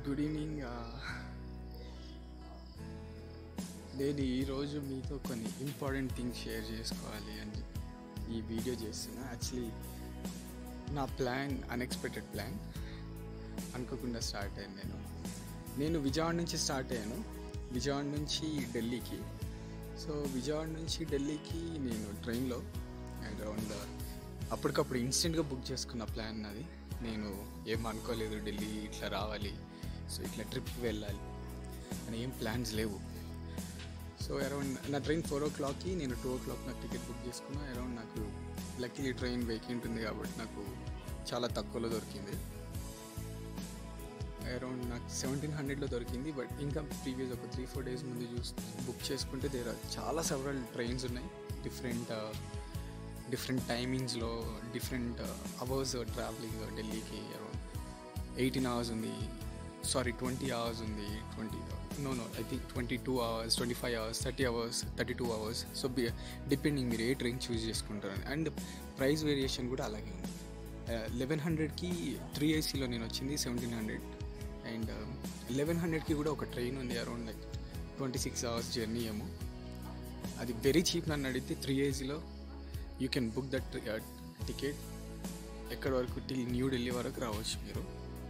good evening నేను ఈరోజు మీతో కొన్ని ఇంపార్టెంట్ థింగ్స్ షేర్ చేసుకోవాలి అని ఈ వీడియో చేస్తున్నా యాక్చువల్లీ నా ప్లాన్ అన్ఎక్స్పెక్టెడ్ ప్లాన్ అనుకోకుండా స్టార్ట్ అయ్యాను నేను నేను విజయవాడ నుంచి స్టార్ట్ అయ్యాను విజయవాడ నుంచి ఢిల్లీకి సో విజయవాడ నుంచి ఢిల్లీకి నేను ట్రైన్లో అండ్ అరౌండ్ అప్పటికప్పుడు ఇన్స్టెంట్గా బుక్ చేసుకున్న ప్లాన్ నాది నేను ఏం అనుకోలేదు ఢిల్లీ ఇట్లా రావాలి సో ఇట్లా ట్రిప్ వెళ్ళాలి అని ఏం ప్లాన్స్ లేవు సో అరౌండ్ నా ట్రైన్ ఫోర్ ఓ క్లాక్కి నేను టూ ఓ క్లాక్ నాకు టికెట్ బుక్ చేసుకున్నా అరౌండ్ నాకు లక్కీలీ ట్రైన్ వేకెంట్ ఉంది కాబట్టి నాకు చాలా తక్కువలో దొరికింది అరౌండ్ నాకు సెవెంటీన్ హండ్రెడ్లో దొరికింది బట్ ఇంకా ప్రీవియస్ ఒక త్రీ ఫోర్ డేస్ ముందు చూసి బుక్ చేసుకుంటే దేర్ చాలా సెవరల్ ట్రైన్స్ ఉన్నాయి డిఫరెంట్ డిఫరెంట్ టైమింగ్స్లో డిఫరెంట్ అవర్స్ ట్రావెలింగ్ ఢిల్లీకి అరౌండ్ ఎయిటీన్ అవర్స్ ఉంది సారీ ట్వంటీ అవర్స్ ఉంది twenty no no I think twenty two hours twenty five hours thirty hours thirty two hours so depending మీరు ఏ train చూస్ చేసుకుంటారు and price variation కూడా అలాగే ఉంది eleven హండ్రెడ్కి త్రీ ఏసీలో నేను వచ్చింది సెవెంటీన్ హండ్రెడ్ అండ్ లెవెన్ హండ్రెడ్కి కూడా ఒక ట్రైన్ ఉంది around like twenty six hours journey ఏమో అది వెరీ చీప్ నన్ను అడిగితే త్రీ ఏసీలో you can book that ticket ఎక్కడ వరకు టిల్ న్యూ ఢిల్లీ వరకు రావచ్చు మీరు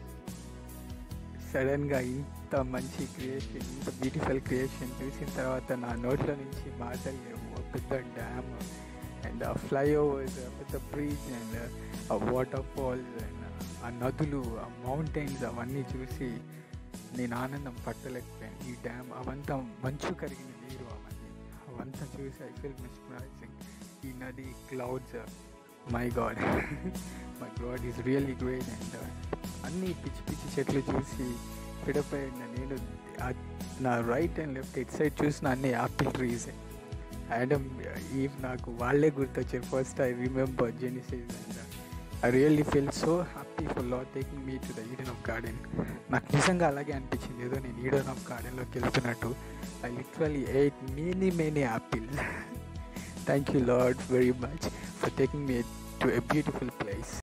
సడన్గా ఇంత మంచి క్రియేషన్ ఇంత బ్యూటిఫుల్ క్రియేషన్ చూసిన తర్వాత నా నోట్లో నుంచి మాటలు లేవు పెద్ద డ్యామ్ అండ్ ఆ ఫ్లైఓవర్స్ పెద్ద బ్రిడ్జ్ అండ్ ఆ వాటర్ ఫాల్స్ అండ్ ఆ నదులు ఆ మౌంటైన్స్ అవన్నీ చూసి నేను ఆనందం పట్టలేకపోయాను ఈ డ్యామ్ అవంతా మంచు కరిగిన నీరు అవన్నీ అవంతా చూసి ఐ ఫీల్ మిస్మరైజింగ్ ఈ నది clouds my god my god is really great and అన్ని పిచ్చి పిచ్చి చెట్లు చూసి పిడపోయిన నేను నా right and left it side చూసిన అన్ని యాపిల్ ట్రీస్ యాడమ్ ఈవ్ నాకు వాళ్ళే గుర్తొచ్చారు first I remember Genesis and I really feel so happy for Lord taking me to the Eden of garden నాకు నిజంగా అలాగే అనిపించింది ఏదో నేను ఈడెన్ ఆఫ్ గార్డెన్లోకి వెళ్తున్నట్టు I literally ate many many apples thank you Lord very much for taking me to a beautiful place